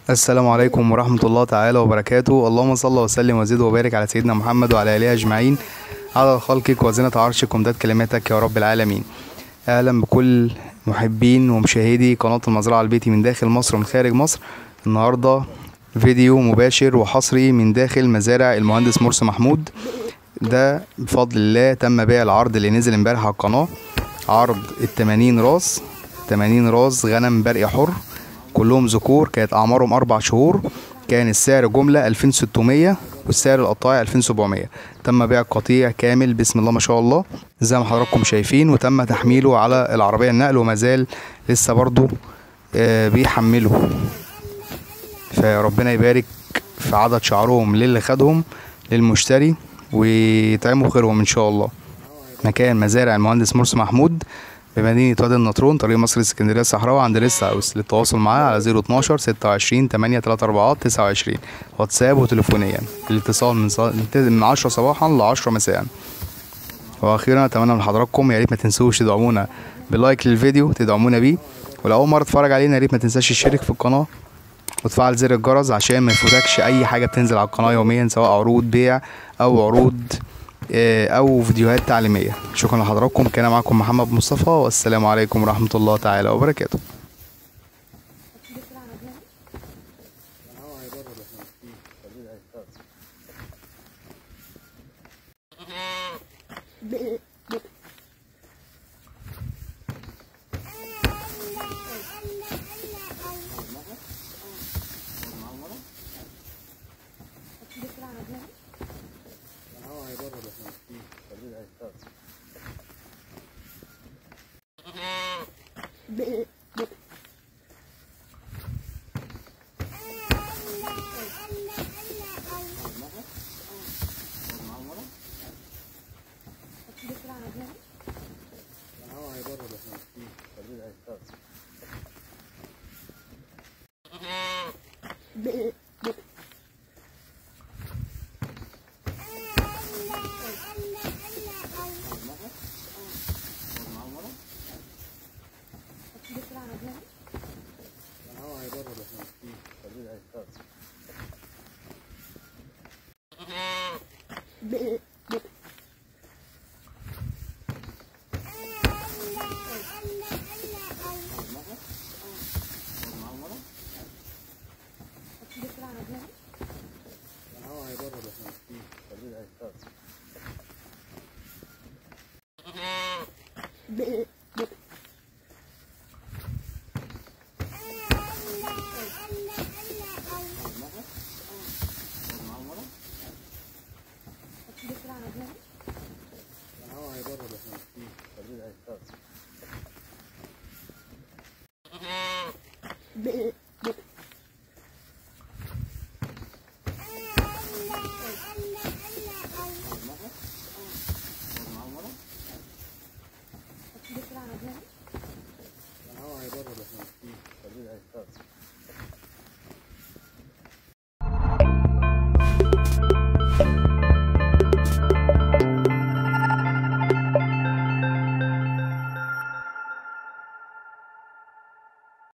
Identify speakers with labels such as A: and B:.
A: السلام عليكم ورحمة الله تعالى وبركاته اللهم صل وسلم وزد وبارك على سيدنا محمد وعلى آله أجمعين على خلقك وزنة عرشك ومداد كلماتك يا رب العالمين أهلا بكل محبين ومشاهدي قناة المزرعة البيتي من داخل مصر ومن خارج مصر النهاردة فيديو مباشر وحصري من داخل مزارع المهندس مرسي محمود ده بفضل الله تم بيع العرض اللي نزل امبارح على القناة عرض التمانين راس تمانين راس غنم برق حر كلهم ذكور كانت اعمارهم اربع شهور كان السعر جملة 2600 والسعر القطاعي 2700 تم بيع القطيع كامل بسم الله ما شاء الله زي ما حضراتكم شايفين وتم تحميله على العربية النقل وما زال لسه برضو آه، بيحملوا فربنا يبارك في عدد شعرهم للي خدهم للمشتري ويطعموا خيرهم ان شاء الله مكان مزارع المهندس مرسي محمود بمدينة وادي النطرون طريق مصر اسكندرية الصحراوي عند ريست هاوس للتواصل معاه على 012 26 8 34 29 واتساب وتليفونيا الاتصال من ص... من 10 صباحا ل 10 مساء واخيرا اتمنى من حضراتكم يا ريت ما تنسوش تدعمونا بلايك للفيديو تدعمونا بيه ولو اول مره تتفرج علينا يا ريت ما تنساش تشترك في القناه وتفعل زر الجرس عشان ما يفوتكش اي حاجه بتنزل على القناه يوميا سواء عروض بيع او عروض آه، او فيديوهات تعليميه شكرا لحضراتكم كان معكم محمد مصطفى والسلام عليكم ورحمه الله تعالى وبركاته
B: الهواء هيبرد احنا فيه خليه العيش